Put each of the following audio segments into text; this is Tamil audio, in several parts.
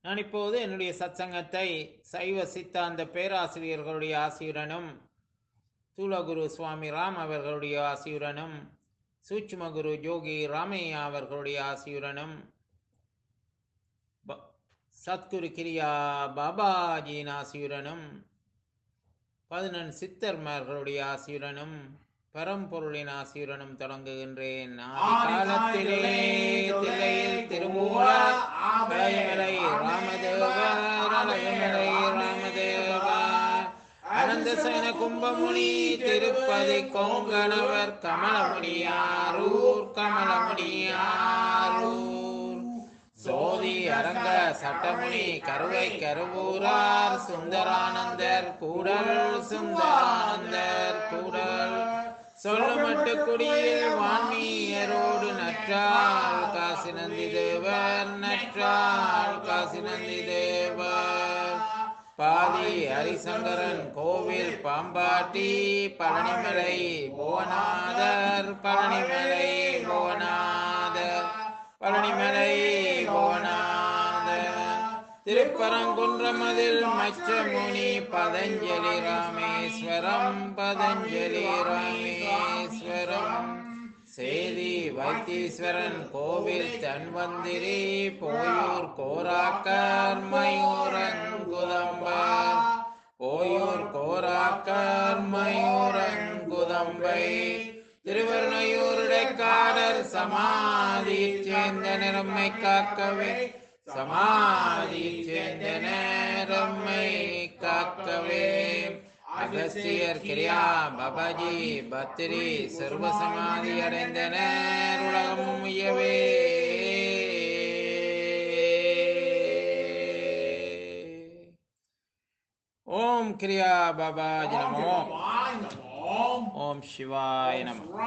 நான் இப்போது என்னுடைய சத்சங்கத்தை சைவ சித்தாந்த பேராசிரியர்களுடைய ஆசியுடனும் தூலகுரு சுவாமி ராம் அவர்களுடைய ஆசியுடனும் சூட்சும குரு ஜோகி ராமையா அவர்களுடைய ஆசியுடனும் ப- சத்குரு கிரியா பாபாஜியின் ஆசியுடனும் பதினெண் சித்தர்மார்களுடைய ஆசியுடனும் பரம்பொருளின் ஆசியுடனும் தொடங்குகின்றேன் ஆதி காலத்திலே தில்லையில் திருமூலர் அழகுமலை ராமதேவர் அழகுமலை ராமதேவா அனந்த சயன கும்பமுனி திருப்பதி கொங்கணவர் கமலமுனியாரூர் கமலமுனியாரூர் சோதி அரங்க சட்டமுனி கருவை கருவூரார் சுந்தரானந்தர் கூடல் சுந்தரானந்தர் கூடல் சொல்லமட்டு குடியில் வான்மீயரோடு நற்றால் காசி நந்தி தேவர் நற்றால் காசி நந்தி தேவர் பாதி ஹரிசங்கரன் கோவில் பாம்பாட்டி பழனிமலை புவனாதர் பழனிமலை புவனாதர் பழனிமலை புவனாதர் திருப்பரங்குன்றமதில் மச்சமுனி பதஞ்சலி ராமேஸ்வரம் பதஞ்சலி ராமேஸ்வரம் சேதி வைத்தீஸ்வரன் கோவில் தன்வந்திரி போயூர் கோராக்கர் மயூரங்குதம்பர் போயூர் கோராக்கர் மயூரங்குதம்பை திருவருணையூருடைக்காரர் சமாதி சேர்ந்த நிறம்மை காக்கவே சமாதி சேர்ந்த நேரம்மை காக்கவே அகஸ்தியர் கிரியா பாபாஜி பத்திரி சர்வ சமாதி அடைந்தனர் உலகம் உயவே ஓம் கிரியா பாபாஜி நமோ ஓம் சிவாய நமோ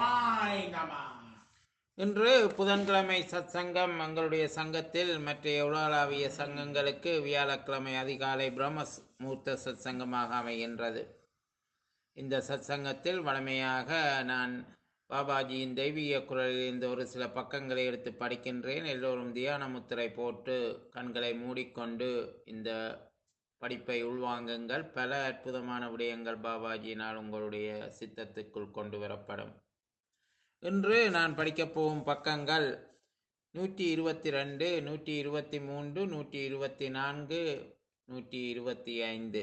இன்று புதன்கிழமை சத்சங்கம் எங்களுடைய சங்கத்தில் மற்ற உலகளாவிய சங்கங்களுக்கு வியாழக்கிழமை அதிகாலை பிரம்ம மூர்த்த சத்சங்கமாக அமைகின்றது இந்த சத்சங்கத்தில் வழமையாக நான் பாபாஜியின் தெய்வீக குரலில் இந்த ஒரு சில பக்கங்களை எடுத்து படிக்கின்றேன் எல்லோரும் தியான முத்திரை போட்டு கண்களை மூடிக்கொண்டு இந்த படிப்பை உள்வாங்குங்கள் பல அற்புதமான விடயங்கள் பாபாஜியினால் உங்களுடைய சித்தத்துக்குள் கொண்டு வரப்படும் இன்று நான் படிக்கப் போகும் பக்கங்கள் நூற்றி இருபத்தி ரெண்டு நூற்றி இருபத்தி மூன்று நூற்றி இருபத்தி நான்கு நூற்றி இருபத்தி ஐந்து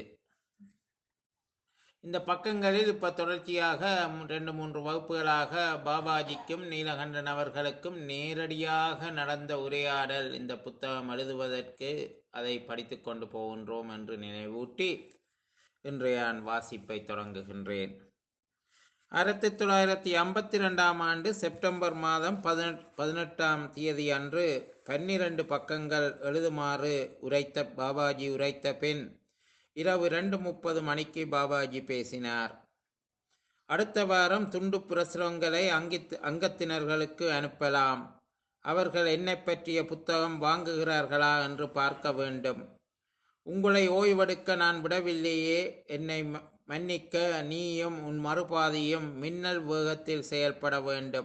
இந்த பக்கங்களில் இப்போ தொடர்ச்சியாக மு- ரெண்டு மூன்று வகுப்புகளாக பாபாஜிக்கும் நீலகண்டன் அவர்களுக்கும் நேரடியாக நடந்த உரையாடல் இந்த புத்தகம் எழுதுவதற்கு அதை படித்து கொண்டு போகின்றோம் என்று நினைவூட்டி இன்றைய நான் வாசிப்பை தொடங்குகின்றேன் ஆயிரத்தி தொள்ளாயிரத்தி ஐம்பத்தி ரெண்டாம் ஆண்டு செப்டம்பர் மாதம் பதினெட் பதினெட்டாம் தேதி அன்று பன்னிரண்டு பக்கங்கள் எழுதுமாறு உரைத்த பாபாஜி உரைத்த பின் இரவு ரெண்டு முப்பது மணிக்கு பாபாஜி பேசினார் அடுத்த வாரம் துண்டு பிரசுரங்களை அங்கித் அங்கத்தினர்களுக்கு அனுப்பலாம் அவர்கள் என்னை பற்றிய புத்தகம் வாங்குகிறார்களா என்று பார்க்க வேண்டும் உங்களை ஓய்வெடுக்க நான் விடவில்லையே என்னை ம- மன்னிக்க நீயும் உன் மறுபாதியும் மின்னல் வேகத்தில் செயல்பட வேண்டும்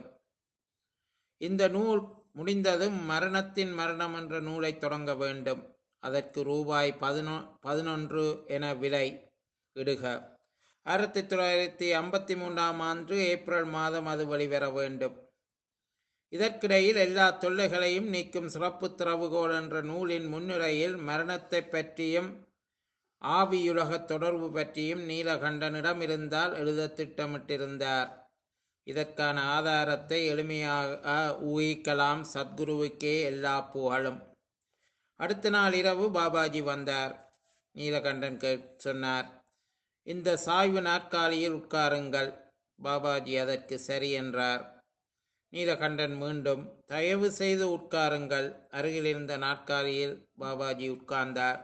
இந்த நூல் முடிந்ததும் மரணத்தின் மரணம் என்ற நூலை தொடங்க வேண்டும் அதற்கு ரூபாய் பதினொ பதினொன்று என விலை இடுக ஆயிரத்தி தொள்ளாயிரத்தி ஐம்பத்தி மூன்றாம் ஆண்டு ஏப்ரல் மாதம் அது வெளிவர வேண்டும் இதற்கிடையில் எல்லா தொல்லைகளையும் நீக்கும் சிறப்பு திறவுகோல் என்ற நூலின் முன்னுரையில் மரணத்தை பற்றியும் ஆவியுலக தொடர்பு பற்றியும் நீலகண்டனிடம் இருந்தால் எழுத திட்டமிட்டிருந்தார் இதற்கான ஆதாரத்தை எளிமையாக ஊகிக்கலாம் சத்குருவுக்கே எல்லா புகழும் அடுத்த நாள் இரவு பாபாஜி வந்தார் நீலகண்டன் கே சொன்னார் இந்த சாய்வு நாற்காலியில் உட்காருங்கள் பாபாஜி அதற்கு சரி என்றார் நீலகண்டன் மீண்டும் தயவு செய்து உட்காருங்கள் அருகில் இருந்த நாற்காலியில் பாபாஜி உட்கார்ந்தார்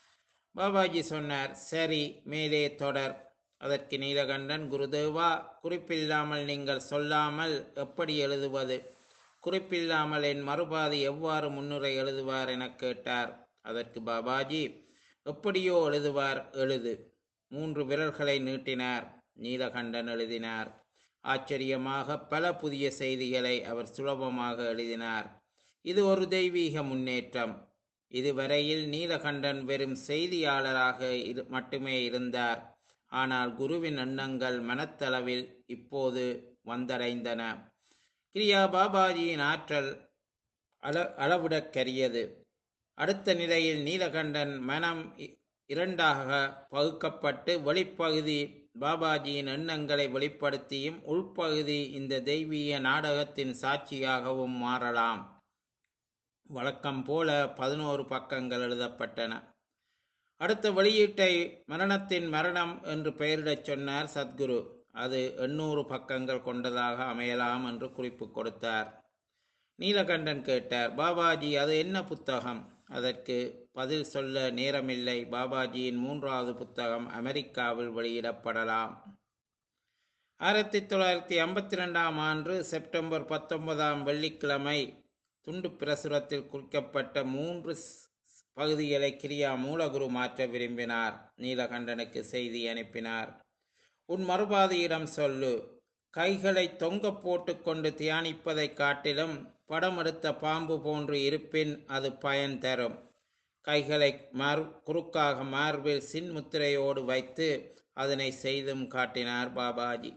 பாபாஜி சொன்னார் சரி மேலே தொடர் அதற்கு நீலகண்டன் குருதேவா குறிப்பில்லாமல் நீங்கள் சொல்லாமல் எப்படி எழுதுவது குறிப்பில்லாமல் என் மறுபாதி எவ்வாறு முன்னுரை எழுதுவார் எனக் கேட்டார் அதற்கு பாபாஜி எப்படியோ எழுதுவார் எழுது மூன்று விரல்களை நீட்டினார் நீலகண்டன் எழுதினார் ஆச்சரியமாக பல புதிய செய்திகளை அவர் சுலபமாக எழுதினார் இது ஒரு தெய்வீக முன்னேற்றம் இதுவரையில் நீலகண்டன் வெறும் செய்தியாளராக இரு மட்டுமே இருந்தார் ஆனால் குருவின் எண்ணங்கள் மனத்தளவில் இப்போது வந்தடைந்தன கிரியா பாபாஜியின் ஆற்றல் அள அளவிடக்கரியது அடுத்த நிலையில் நீலகண்டன் மனம் இ- இரண்டாக பகுக்கப்பட்டு வெளிப்பகுதி பாபாஜியின் எண்ணங்களை வெளிப்படுத்தியும் உள்பகுதி இந்த தெய்வீக நாடகத்தின் சாட்சியாகவும் மாறலாம் வழக்கம் போல பதினோரு பக்கங்கள் எழுதப்பட்டன அடுத்த வெளியீட்டை மரணத்தின் மரணம் என்று பெயரிடச் சொன்னார் சத்குரு அது எண்ணூறு பக்கங்கள் கொண்டதாக அமையலாம் என்று குறிப்பு கொடுத்தார் நீலகண்டன் கேட்டார் பாபாஜி அது என்ன புத்தகம் அதற்கு பதில் சொல்ல நேரமில்லை பாபாஜியின் மூன்றாவது புத்தகம் அமெரிக்காவில் வெளியிடப்படலாம் ஆயிரத்தி தொள்ளாயிரத்தி ஐம்பத்தி ரெண்டாம் ஆண்டு செப்டம்பர் பத்தொன்பதாம் வெள்ளிக்கிழமை துண்டு பிரசுரத்தில் குறிக்கப்பட்ட மூன்று ஸ்- பகுதிகளை கிரியா மூலகுரு மாற்ற விரும்பினார் நீலகண்டனுக்கு செய்தி அனுப்பினார் உன் மறுபாதியிடம் சொல்லு கைகளை தொங்க போட்டுக்கொண்டு தியானிப்பதைக் காட்டிலும் படம் எடுத்த பாம்பு போன்று இருப்பின் அது பயன் தரும் கைகளை மார் குறுக்காக மார்பில் சின்முத்திரையோடு வைத்து அதனை செய்தும் காட்டினார் பாபாஜி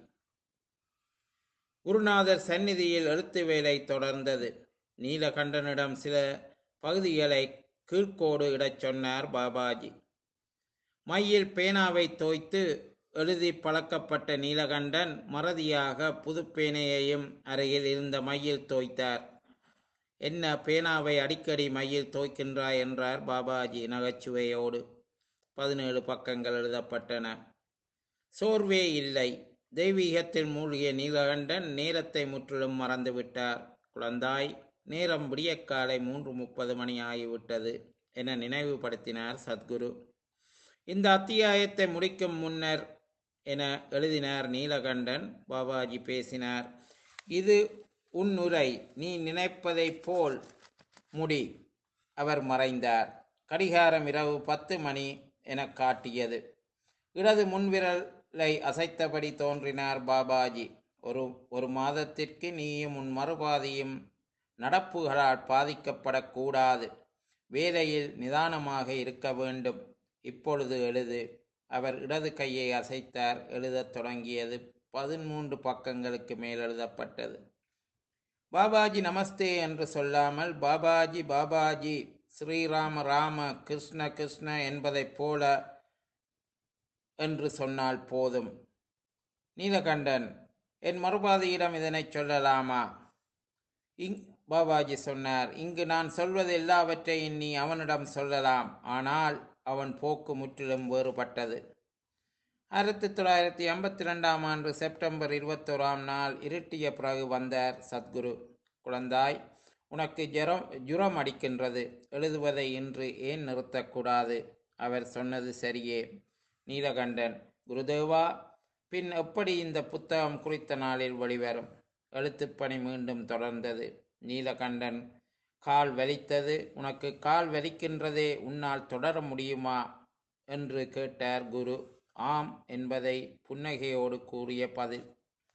குருநாதர் சந்நிதியில் எழுத்து வேலை தொடர்ந்தது நீலகண்டனிடம் சில பகுதிகளை கீழ்க்கோடு இடச் சொன்னார் பாபாஜி மையில் பேனாவை தோய்த்து எழுதி பழக்கப்பட்ட நீலகண்டன் மறதியாக புது பேனையையும் அருகில் இருந்த மையில் தோய்த்தார் என்ன பேனாவை அடிக்கடி மையில் தோய்க்கின்றாய் என்றார் பாபாஜி நகைச்சுவையோடு பதினேழு பக்கங்கள் எழுதப்பட்டன சோர்வே இல்லை தெய்வீகத்தில் மூழ்கிய நீலகண்டன் நேரத்தை முற்றிலும் மறந்துவிட்டார் குழந்தாய் நேரம் விடியற்காலை மூன்று முப்பது மணி ஆகிவிட்டது என நினைவுபடுத்தினார் சத்குரு இந்த அத்தியாயத்தை முடிக்கும் முன்னர் என எழுதினார் நீலகண்டன் பாபாஜி பேசினார் இது உன் உரை நீ நினைப்பதைப் போல் முடி அவர் மறைந்தார் கடிகாரம் இரவு பத்து மணி என காட்டியது இடது முன்விரலை அசைத்தபடி தோன்றினார் பாபாஜி ஒரு ஒரு மாதத்திற்கு நீயும் உன் மறுபாதியும் நடப்புகளால் பாதிக்கப்படக்கூடாது வேலையில் நிதானமாக இருக்க வேண்டும் இப்பொழுது எழுது அவர் இடது கையை அசைத்தார் எழுதத் தொடங்கியது பதிமூன்று பக்கங்களுக்கு மேல் எழுதப்பட்டது பாபாஜி நமஸ்தே என்று சொல்லாமல் பாபாஜி பாபாஜி ஸ்ரீராம ராம கிருஷ்ண கிருஷ்ண என்பதைப் போல என்று சொன்னால் போதும் நீலகண்டன் என் மறுபாதையிடம் இதனைச் சொல்லலாமா இங் பாபாஜி சொன்னார் இங்கு நான் சொல்வது எல்லாவற்றையும் நீ அவனிடம் சொல்லலாம் ஆனால் அவன் போக்கு முற்றிலும் வேறுபட்டது ஆயிரத்தி தொள்ளாயிரத்தி ஐம்பத்தி ரெண்டாம் ஆண்டு செப்டம்பர் இருபத்தோராம் நாள் இருட்டிய பிறகு வந்தார் சத்குரு குழந்தாய் உனக்கு ஜரம் ஜுரம் அடிக்கின்றது எழுதுவதை இன்று ஏன் நிறுத்தக்கூடாது அவர் சொன்னது சரியே நீலகண்டன் குருதேவா பின் எப்படி இந்த புத்தகம் குறித்த நாளில் வெளிவரும் எழுத்துப்பணி மீண்டும் தொடர்ந்தது நீலகண்டன் கால் வலித்தது உனக்கு கால் வலிக்கின்றதே உன்னால் தொடர முடியுமா என்று கேட்டார் குரு ஆம் என்பதை புன்னகையோடு கூறிய பதில்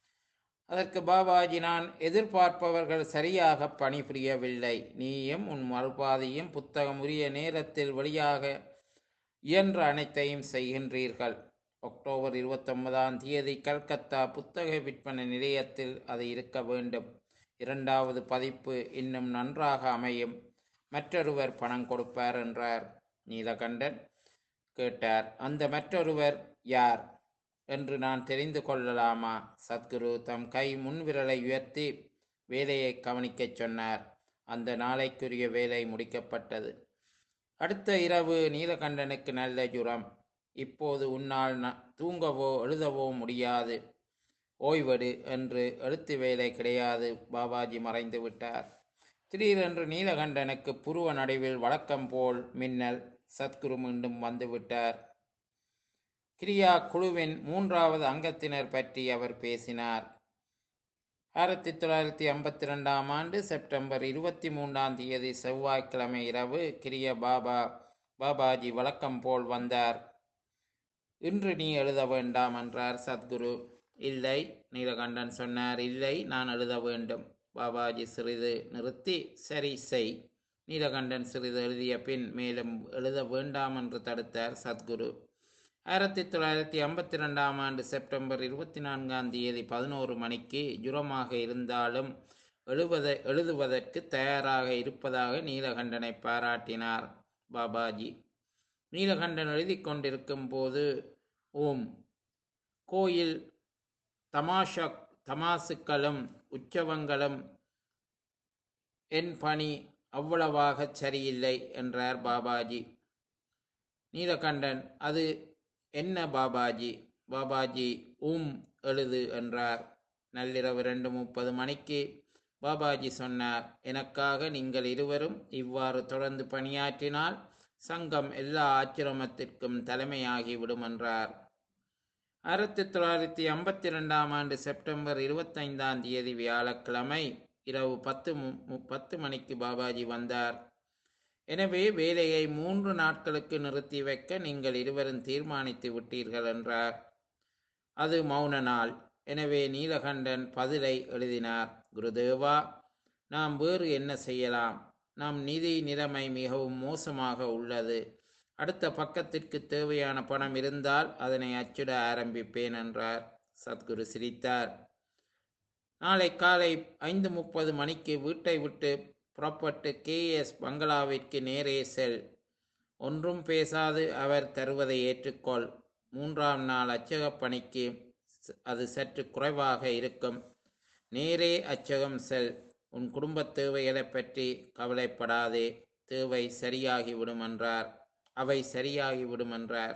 அதற்கு பாபாஜி நான் எதிர்பார்ப்பவர்கள் சரியாக பணிபுரியவில்லை நீயும் உன் மறுபாதையும் புத்தகம் உரிய நேரத்தில் வெளியாக இயன்ற அனைத்தையும் செய்கின்றீர்கள் அக்டோபர் இருபத்தொன்பதாம் தேதி கல்கத்தா புத்தக விற்பனை நிலையத்தில் அது இருக்க வேண்டும் இரண்டாவது பதிப்பு இன்னும் நன்றாக அமையும் மற்றொருவர் பணம் கொடுப்பார் என்றார் நீலகண்டன் கேட்டார் அந்த மற்றொருவர் யார் என்று நான் தெரிந்து கொள்ளலாமா சத்குரு தம் கை முன்விரலை உயர்த்தி வேலையை கவனிக்கச் சொன்னார் அந்த நாளைக்குரிய வேலை முடிக்கப்பட்டது அடுத்த இரவு நீலகண்டனுக்கு நல்ல ஜுரம் இப்போது உன்னால் ந- தூங்கவோ எழுதவோ முடியாது ஓய்வெடு என்று எழுத்து வேலை கிடையாது பாபாஜி மறைந்து விட்டார் திடீரென்று நீலகண்டனுக்கு புருவ நடுவில் வழக்கம் போல் மின்னல் சத்குரு மீண்டும் வந்து விட்டார் கிரியா குழுவின் மூன்றாவது அங்கத்தினர் பற்றி அவர் பேசினார் ஆயிரத்தி தொள்ளாயிரத்தி ஐம்பத்தி ரெண்டாம் ஆண்டு செப்டம்பர் இருபத்தி மூன்றாம் தேதி செவ்வாய்க்கிழமை இரவு கிரிய பாபா பாபாஜி வழக்கம் போல் வந்தார் இன்று நீ எழுத வேண்டாம் என்றார் சத்குரு இல்லை நீலகண்டன் சொன்னார் இல்லை நான் எழுத வேண்டும் பாபாஜி சிறிது நிறுத்தி சரி செய் நீலகண்டன் சிறிது எழுதிய பின் மேலும் எழுத வேண்டாம் என்று தடுத்தார் சத்குரு ஆயிரத்தி தொள்ளாயிரத்தி ஐம்பத்தி ரெண்டாம் ஆண்டு செப்டம்பர் இருபத்தி நான்காம் தேதி பதினோரு மணிக்கு ஜுரமாக இருந்தாலும் எழுவதை எழுதுவதற்கு தயாராக இருப்பதாக நீலகண்டனை பாராட்டினார் பாபாஜி நீலகண்டன் எழுதி கொண்டிருக்கும் போது ஓம் கோயில் தமாஷா தமாசுக்களும் உற்சவங்களும் என் பணி அவ்வளவாக சரியில்லை என்றார் பாபாஜி நீலகண்டன் அது என்ன பாபாஜி பாபாஜி உம் எழுது என்றார் நள்ளிரவு ரெண்டு முப்பது மணிக்கு பாபாஜி சொன்னார் எனக்காக நீங்கள் இருவரும் இவ்வாறு தொடர்ந்து பணியாற்றினால் சங்கம் எல்லா ஆச்சிரமத்திற்கும் தலைமையாகிவிடும் என்றார் ஆயிரத்தி தொள்ளாயிரத்தி ஐம்பத்தி ரெண்டாம் ஆண்டு செப்டம்பர் இருபத்தைந்தாம் தேதி வியாழக்கிழமை இரவு பத்து மு பத்து மணிக்கு பாபாஜி வந்தார் எனவே வேலையை மூன்று நாட்களுக்கு நிறுத்தி வைக்க நீங்கள் இருவரும் தீர்மானித்து விட்டீர்கள் என்றார் அது மௌன நாள் எனவே நீலகண்டன் பதிலை எழுதினார் குருதேவா நாம் வேறு என்ன செய்யலாம் நம் நிதி நிலைமை மிகவும் மோசமாக உள்ளது அடுத்த பக்கத்திற்கு தேவையான பணம் இருந்தால் அதனை அச்சிட ஆரம்பிப்பேன் என்றார் சத்குரு சிரித்தார் நாளை காலை ஐந்து முப்பது மணிக்கு வீட்டை விட்டு புறப்பட்டு கே எஸ் பங்களாவிற்கு நேரே செல் ஒன்றும் பேசாது அவர் தருவதை ஏற்றுக்கொள் மூன்றாம் நாள் அச்சகப் பணிக்கு அது சற்று குறைவாக இருக்கும் நேரே அச்சகம் செல் உன் குடும்பத் தேவைகளை பற்றி கவலைப்படாதே தேவை சரியாகிவிடும் என்றார் அவை சரியாகிவிடும் என்றார்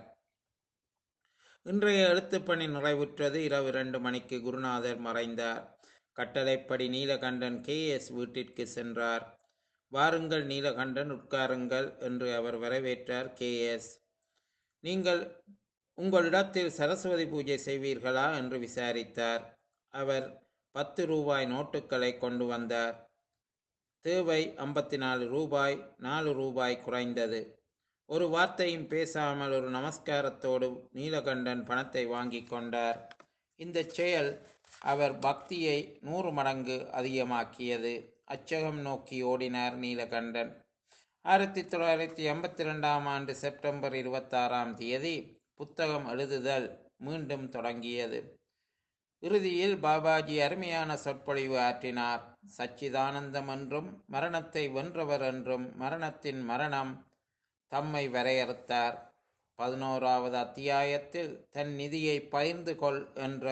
இன்றைய எழுத்துப்பணி நிறைவுற்றது இரவு இரண்டு மணிக்கு குருநாதர் மறைந்தார் கட்டளைப்படி நீலகண்டன் கே எஸ் வீட்டிற்கு சென்றார் வாருங்கள் நீலகண்டன் உட்காருங்கள் என்று அவர் வரவேற்றார் கே எஸ் நீங்கள் உங்களிடத்தில் சரஸ்வதி பூஜை செய்வீர்களா என்று விசாரித்தார் அவர் பத்து ரூபாய் நோட்டுகளை கொண்டு வந்தார் தேவை ஐம்பத்தி நாலு ரூபாய் நாலு ரூபாய் குறைந்தது ஒரு வார்த்தையும் பேசாமல் ஒரு நமஸ்காரத்தோடு நீலகண்டன் பணத்தை வாங்கி கொண்டார் இந்த செயல் அவர் பக்தியை நூறு மடங்கு அதிகமாக்கியது அச்சகம் நோக்கி ஓடினார் நீலகண்டன் ஆயிரத்தி தொள்ளாயிரத்தி எண்பத்தி ரெண்டாம் ஆண்டு செப்டம்பர் இருபத்தாறாம் தேதி புத்தகம் எழுதுதல் மீண்டும் தொடங்கியது இறுதியில் பாபாஜி அருமையான சொற்பொழிவு ஆற்றினார் சச்சிதானந்தம் என்றும் மரணத்தை வென்றவர் என்றும் மரணத்தின் மரணம் தம்மை வரையறுத்தார் பதினோராவது அத்தியாயத்தில் தன் நிதியை பகிர்ந்து கொள் என்ற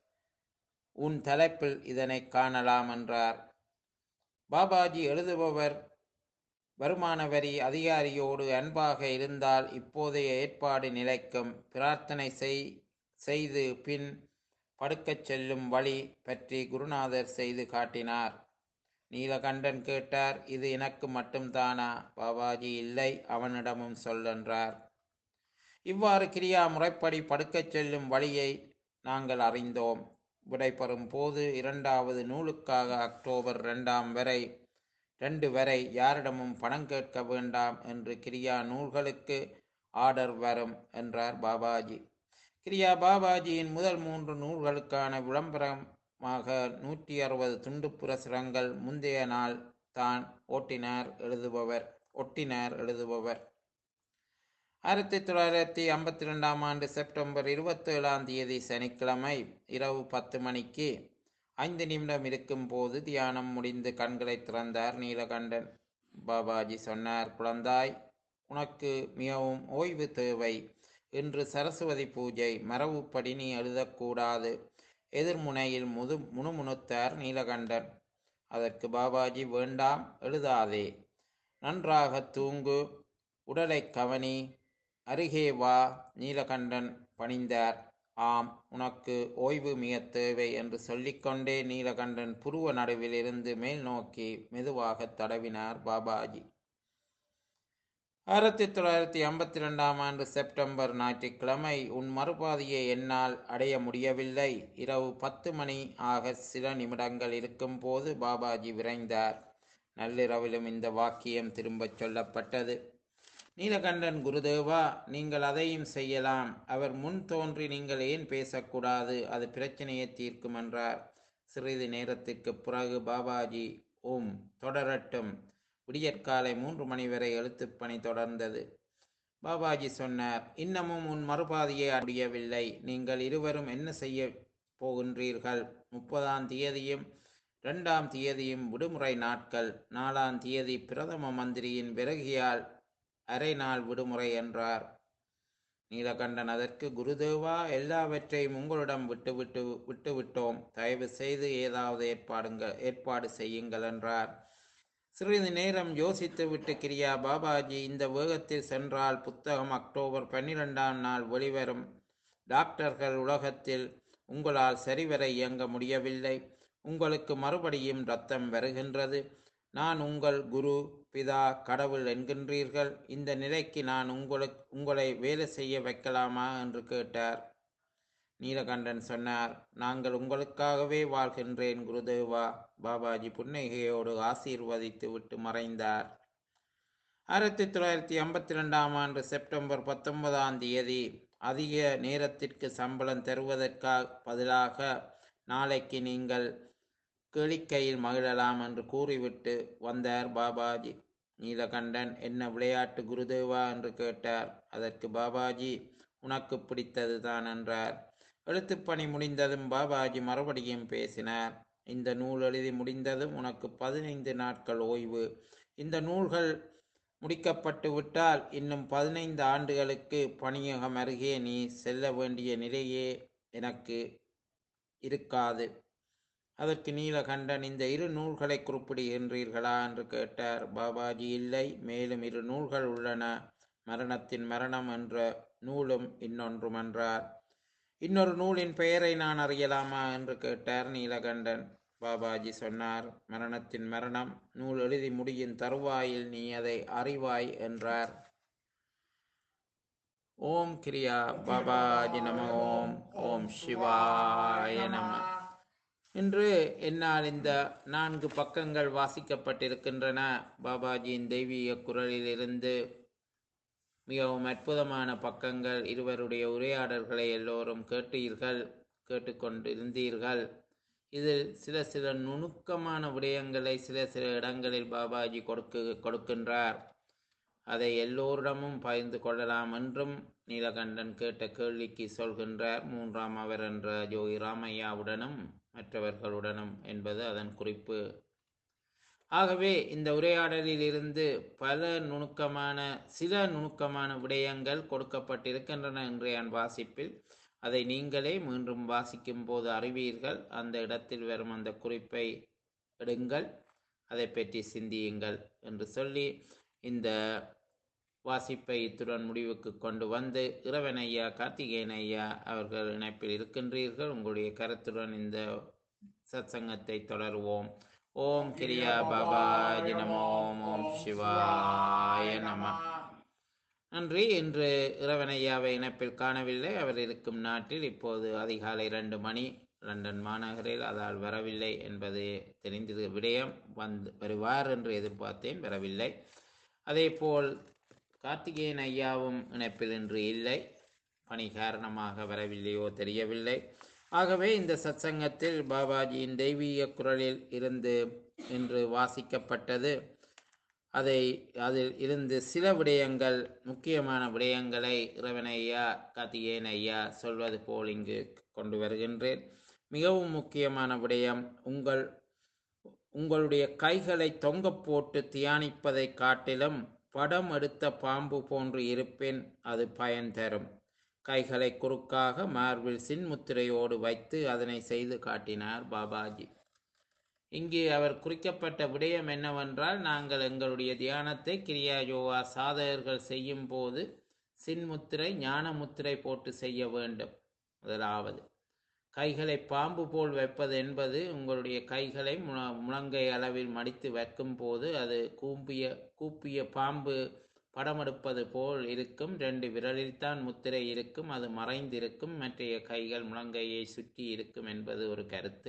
உன் தலைப்பில் இதனை காணலாம் என்றார் பாபாஜி எழுதுபவர் வருமான வரி அதிகாரியோடு அன்பாக இருந்தால் இப்போதைய ஏற்பாடு நிலைக்கும் பிரார்த்தனை செய் செய்து பின் படுக்கச் செல்லும் வழி பற்றி குருநாதர் செய்து காட்டினார் நீலகண்டன் கேட்டார் இது எனக்கு மட்டும்தானா பாபாஜி இல்லை அவனிடமும் சொல்லென்றார் இவ்வாறு கிரியா முறைப்படி படுக்கச் செல்லும் வழியை நாங்கள் அறிந்தோம் விடைபெறும் போது இரண்டாவது நூலுக்காக அக்டோபர் இரண்டாம் வரை ரெண்டு வரை யாரிடமும் பணம் கேட்க வேண்டாம் என்று கிரியா நூல்களுக்கு ஆர்டர் வரும் என்றார் பாபாஜி கிரியா பாபாஜியின் முதல் மூன்று நூல்களுக்கான விளம்பரமாக நூற்றி அறுபது துண்டு பிரசுரங்கள் முந்தைய நாள் தான் ஓட்டினார் எழுதுபவர் ஒட்டினார் எழுதுபவர் ஆயிரத்தி தொள்ளாயிரத்தி ஐம்பத்தி ரெண்டாம் ஆண்டு செப்டம்பர் இருபத்தேழாம் தேதி சனிக்கிழமை இரவு பத்து மணிக்கு ஐந்து நிமிடம் இருக்கும் போது தியானம் முடிந்து கண்களை திறந்தார் நீலகண்டன் பாபாஜி சொன்னார் குழந்தாய் உனக்கு மிகவும் ஓய்வு தேவை இன்று சரஸ்வதி பூஜை மரபுப்படி நீ எழுதக்கூடாது எதிர்முனையில் முது முணுமுணுத்தார் நீலகண்டன் அதற்கு பாபாஜி வேண்டாம் எழுதாதே நன்றாக தூங்கு உடலை கவனி அருகே வா நீலகண்டன் பணிந்தார் ஆம் உனக்கு ஓய்வு மிக தேவை என்று சொல்லிக்கொண்டே நீலகண்டன் புருவ நடுவில் இருந்து மேல் நோக்கி மெதுவாக தடவினார் பாபாஜி ஆயிரத்தி தொள்ளாயிரத்தி ஐம்பத்தி ரெண்டாம் ஆண்டு செப்டம்பர் ஞாயிற்றுக்கிழமை உன் மறுபாதையை என்னால் அடைய முடியவில்லை இரவு பத்து மணி ஆக சில நிமிடங்கள் இருக்கும் போது பாபாஜி விரைந்தார் நள்ளிரவிலும் இந்த வாக்கியம் திரும்பச் சொல்லப்பட்டது நீலகண்டன் குருதேவா நீங்கள் அதையும் செய்யலாம் அவர் முன் தோன்றி நீங்கள் ஏன் பேசக்கூடாது அது பிரச்சனையை தீர்க்கும் என்றார் சிறிது நேரத்திற்கு பிறகு பாபாஜி ஓம் தொடரட்டும் விடியற்காலை மூன்று மணி வரை எழுத்துப் பணி தொடர்ந்தது பாபாஜி சொன்னார் இன்னமும் உன் மறுபாதையை அடையவில்லை நீங்கள் இருவரும் என்ன செய்ய போகின்றீர்கள் முப்பதாம் தேதியும் இரண்டாம் தேதியும் விடுமுறை நாட்கள் நாலாம் தேதி பிரதம மந்திரியின் விறகியால் அரை நாள் விடுமுறை என்றார் நீலகண்டன் அதற்கு குருதேவா எல்லாவற்றையும் உங்களிடம் விட்டுவிட்டு விட்டுவிட்டோம் தயவு செய்து ஏதாவது ஏற்பாடுங்கள் ஏற்பாடு செய்யுங்கள் என்றார் சிறிது நேரம் யோசித்து விட்டு கிரியா பாபாஜி இந்த வேகத்தில் சென்றால் புத்தகம் அக்டோபர் பன்னிரெண்டாம் நாள் வெளிவரும் டாக்டர்கள் உலகத்தில் உங்களால் சரிவர இயங்க முடியவில்லை உங்களுக்கு மறுபடியும் ரத்தம் வருகின்றது நான் உங்கள் குரு பிதா கடவுள் என்கின்றீர்கள் இந்த நிலைக்கு நான் உங்களுக்கு உங்களை வேலை செய்ய வைக்கலாமா என்று கேட்டார் நீலகண்டன் சொன்னார் நாங்கள் உங்களுக்காகவே வாழ்கின்றேன் குருதேவா பாபாஜி புன்னகையோடு ஆசீர்வதித்து விட்டு மறைந்தார் ஆயிரத்தி தொள்ளாயிரத்தி ஐம்பத்தி ரெண்டாம் ஆண்டு செப்டம்பர் பத்தொன்பதாம் தேதி அதிக நேரத்திற்கு சம்பளம் தருவதற்காக பதிலாக நாளைக்கு நீங்கள் கேளிக்கையில் மகிழலாம் என்று கூறிவிட்டு வந்தார் பாபாஜி நீலகண்டன் என்ன விளையாட்டு குருதேவா என்று கேட்டார் அதற்கு பாபாஜி உனக்கு பிடித்தது தான் என்றார் எழுத்துப்பணி முடிந்ததும் பாபாஜி மறுபடியும் பேசினார் இந்த நூல் எழுதி முடிந்ததும் உனக்கு பதினைந்து நாட்கள் ஓய்வு இந்த நூல்கள் முடிக்கப்பட்டு விட்டால் இன்னும் பதினைந்து ஆண்டுகளுக்கு பணியகம் அருகே நீ செல்ல வேண்டிய நிலையே எனக்கு இருக்காது அதற்கு நீலகண்டன் இந்த இரு நூல்களை குறிப்பிடுகின்றீர்களா என்று கேட்டார் பாபாஜி இல்லை மேலும் இரு நூல்கள் உள்ளன மரணத்தின் மரணம் என்ற நூலும் இன்னொன்றும் என்றார் இன்னொரு நூலின் பெயரை நான் அறியலாமா என்று கேட்டார் நீலகண்டன் பாபாஜி சொன்னார் மரணத்தின் மரணம் நூல் எழுதி முடியும் தருவாயில் நீ அதை அறிவாய் என்றார் ஓம் கிரியா பாபாஜி நம ஓம் ஓம் சிவாய நம இன்று என்னால் இந்த நான்கு பக்கங்கள் வாசிக்கப்பட்டிருக்கின்றன பாபாஜியின் தெய்வீக குரலிலிருந்து மிகவும் அற்புதமான பக்கங்கள் இருவருடைய உரையாடல்களை எல்லோரும் கேட்டீர்கள் கேட்டுக்கொண்டிருந்தீர்கள் இதில் சில சில நுணுக்கமான விடயங்களை சில சில இடங்களில் பாபாஜி கொடுக்கு கொடுக்கின்றார் அதை எல்லோரிடமும் பகிர்ந்து கொள்ளலாம் என்றும் நீலகண்டன் கேட்ட கேள்விக்கு சொல்கின்றார் மூன்றாம் அவர் என்ற ஜோகி ராமையாவுடனும் மற்றவர்களுடனும் என்பது அதன் குறிப்பு ஆகவே இந்த உரையாடலில் இருந்து பல நுணுக்கமான சில நுணுக்கமான விடயங்கள் கொடுக்கப்பட்டிருக்கின்றன இன்றைய வாசிப்பில் அதை நீங்களே மீண்டும் வாசிக்கும் போது அறிவீர்கள் அந்த இடத்தில் வரும் அந்த குறிப்பை எடுங்கள் அதை பற்றி சிந்தியுங்கள் என்று சொல்லி இந்த வாசிப்பை இத்துடன் முடிவுக்கு கொண்டு வந்து இறைவன் ஐயா கார்த்திகேயன் ஐயா அவர்கள் இணைப்பில் இருக்கின்றீர்கள் உங்களுடைய கருத்துடன் இந்த சத்சங்கத்தை தொடருவோம் ஓம் கிரியா பாபாஜி நமோ ஓம் சிவாய நம நன்றி இன்று இறைவனையாவை இணைப்பில் காணவில்லை அவர் இருக்கும் நாட்டில் இப்போது அதிகாலை இரண்டு மணி லண்டன் மாநகரில் அதால் வரவில்லை என்பது தெரிந்தது விடயம் வந்து வருவார் என்று எதிர்பார்த்தேன் வரவில்லை அதேபோல் கார்த்திகேயன் ஐயாவும் இணைப்பில் இன்று இல்லை பணி காரணமாக வரவில்லையோ தெரியவில்லை ஆகவே இந்த சத்சங்கத்தில் பாபாஜியின் தெய்வீக குரலில் இருந்து இன்று வாசிக்கப்பட்டது அதை அதில் இருந்து சில விடயங்கள் முக்கியமான விடயங்களை இறைவன் ஐயா கார்த்திகேயன் ஐயா சொல்வது போல் இங்கு கொண்டு வருகின்றேன் மிகவும் முக்கியமான விடயம் உங்கள் உங்களுடைய கைகளை தொங்க போட்டு தியானிப்பதை காட்டிலும் படம் எடுத்த பாம்பு போன்று இருப்பின் அது பயன் தரும் கைகளை குறுக்காக மார்பில் சின்முத்திரையோடு வைத்து அதனை செய்து காட்டினார் பாபாஜி இங்கு அவர் குறிக்கப்பட்ட விடயம் என்னவென்றால் நாங்கள் எங்களுடைய தியானத்தை கிரியா யோகா சாதகர்கள் செய்யும் போது சின்முத்திரை ஞான முத்திரை போட்டு செய்ய வேண்டும் முதலாவது கைகளை பாம்பு போல் வைப்பது என்பது உங்களுடைய கைகளை முழ முழங்கை அளவில் மடித்து வைக்கும் போது அது கூம்பிய கூப்பிய பாம்பு படமெடுப்பது போல் இருக்கும் ரெண்டு விரலில் தான் முத்திரை இருக்கும் அது மறைந்திருக்கும் மற்றைய கைகள் முழங்கையை சுற்றி இருக்கும் என்பது ஒரு கருத்து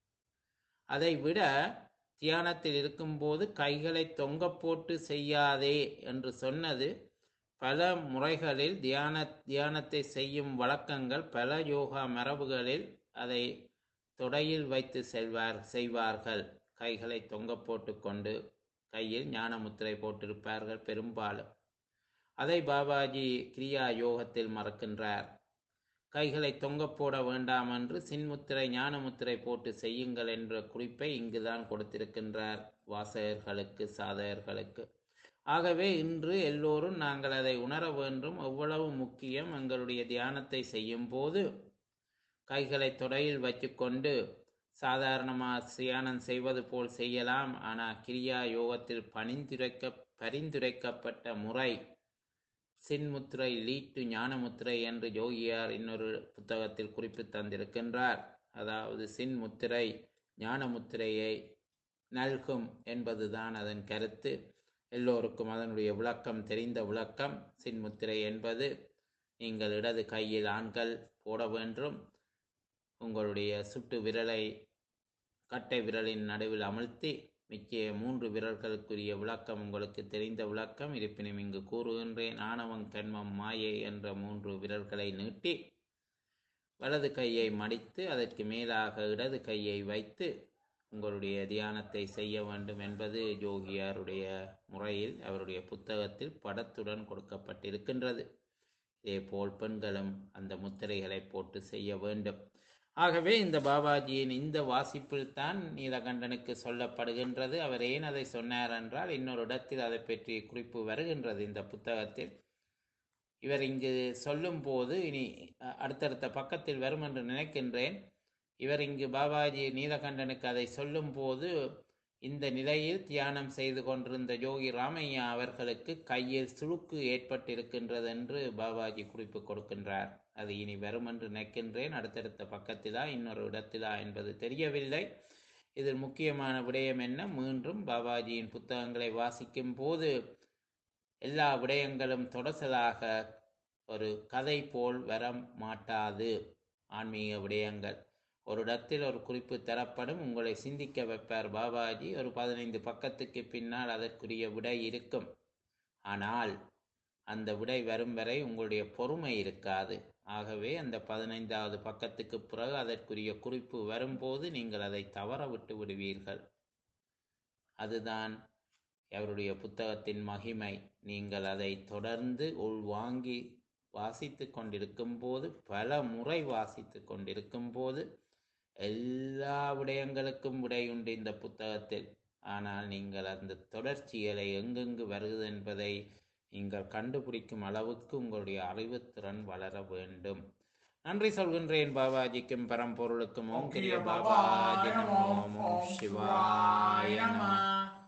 அதை விட தியானத்தில் இருக்கும்போது கைகளை தொங்க போட்டு செய்யாதே என்று சொன்னது பல முறைகளில் தியான தியானத்தை செய்யும் வழக்கங்கள் பல யோகா மரபுகளில் அதை தொடையில் வைத்து செல்வார் செய்வார்கள் கைகளை தொங்க போட்டு கொண்டு கையில் ஞான முத்திரை போட்டிருப்பார்கள் பெரும்பாலும் அதை பாபாஜி கிரியா யோகத்தில் மறக்கின்றார் கைகளை தொங்க போட வேண்டாம் என்று சின்முத்திரை ஞான முத்திரை போட்டு செய்யுங்கள் என்ற குறிப்பை இங்குதான் கொடுத்திருக்கின்றார் வாசகர்களுக்கு சாதகர்களுக்கு ஆகவே இன்று எல்லோரும் நாங்கள் அதை உணர வேண்டும் எவ்வளவு முக்கியம் எங்களுடைய தியானத்தை செய்யும் போது கைகளை தொடையில் வச்சுக்கொண்டு சாதாரணமாக தியானம் செய்வது போல் செய்யலாம் ஆனால் கிரியா யோகத்தில் பணிந்துரைக்க பரிந்துரைக்கப்பட்ட முறை சின்முத்திரை லீட்டு ஞானமுத்திரை என்று யோகியார் இன்னொரு புத்தகத்தில் குறிப்பு தந்திருக்கின்றார் அதாவது சின்முத்திரை ஞானமுத்திரையை நல்கும் என்பதுதான் அதன் கருத்து எல்லோருக்கும் அதனுடைய விளக்கம் தெரிந்த விளக்கம் சின்முத்திரை என்பது நீங்கள் இடது கையில் ஆண்கள் போட வேண்டும் உங்களுடைய சுட்டு விரலை கட்டை விரலின் நடுவில் அமர்த்தி மிக்க மூன்று விரல்களுக்குரிய விளக்கம் உங்களுக்கு தெரிந்த விளக்கம் இருப்பினும் இங்கு கூறுகின்றேன் ஆணவம் கண்மம் மாயை என்ற மூன்று விரல்களை நீட்டி வலது கையை மடித்து அதற்கு மேலாக இடது கையை வைத்து உங்களுடைய தியானத்தை செய்ய வேண்டும் என்பது யோகியாருடைய முறையில் அவருடைய புத்தகத்தில் படத்துடன் கொடுக்கப்பட்டிருக்கின்றது இதேபோல் பெண்களும் அந்த முத்திரைகளை போட்டு செய்ய வேண்டும் ஆகவே இந்த பாபாஜியின் இந்த வாசிப்பில் தான் நீலகண்டனுக்கு சொல்லப்படுகின்றது அவர் ஏன் அதை சொன்னார் என்றால் இன்னொரு இடத்தில் அதை பற்றி குறிப்பு வருகின்றது இந்த புத்தகத்தில் இவர் இங்கு சொல்லும் போது இனி அ- அடுத்தடுத்த பக்கத்தில் வரும் என்று நினைக்கின்றேன் இவர் இங்கு பாபாஜி நீலகண்டனுக்கு அதை சொல்லும் போது இந்த நிலையில் தியானம் செய்து கொண்டிருந்த யோகி ராமையா அவர்களுக்கு கையில் சுளுக்கு ஏற்பட்டிருக்கின்றது என்று பாபாஜி குறிப்பு கொடுக்கின்றார் அது இனி வரும் என்று நினைக்கின்றேன் அடுத்தடுத்த பக்கத்திலா இன்னொரு இடத்திலா என்பது தெரியவில்லை இதில் முக்கியமான விடயம் என்ன மீண்டும் பாபாஜியின் புத்தகங்களை வாசிக்கும் போது எல்லா விடயங்களும் தொடர்ச்சலாக ஒரு கதை போல் வர மாட்டாது ஆன்மீக விடயங்கள் ஒரு இடத்தில் ஒரு குறிப்பு தரப்படும் உங்களை சிந்திக்க வைப்பார் பாபாஜி ஒரு பதினைந்து பக்கத்துக்கு பின்னால் அதற்குரிய விடை இருக்கும் ஆனால் அந்த விடை வரும் வரை உங்களுடைய பொறுமை இருக்காது ஆகவே அந்த பதினைந்தாவது பக்கத்துக்கு பிறகு அதற்குரிய குறிப்பு வரும்போது நீங்கள் அதை தவற விட்டு விடுவீர்கள் அதுதான் அவருடைய புத்தகத்தின் மகிமை நீங்கள் அதை தொடர்ந்து உள்வாங்கி வாசித்து கொண்டிருக்கும் போது பல முறை வாசித்து கொண்டிருக்கும் போது எல்லா விடயங்களுக்கும் விடையுண்டு இந்த புத்தகத்தில் ஆனால் நீங்கள் அந்த தொடர்ச்சிகளை எங்கெங்கு வருகிறது என்பதை நீங்கள் கண்டுபிடிக்கும் அளவுக்கு உங்களுடைய அறிவுத்திறன் வளர வேண்டும் நன்றி சொல்கின்றேன் பாபாஜிக்கும் பரம்பொருளுக்கும் ஓம் கிரிய பாபாஜி நமோ ஓம் சிவாய நம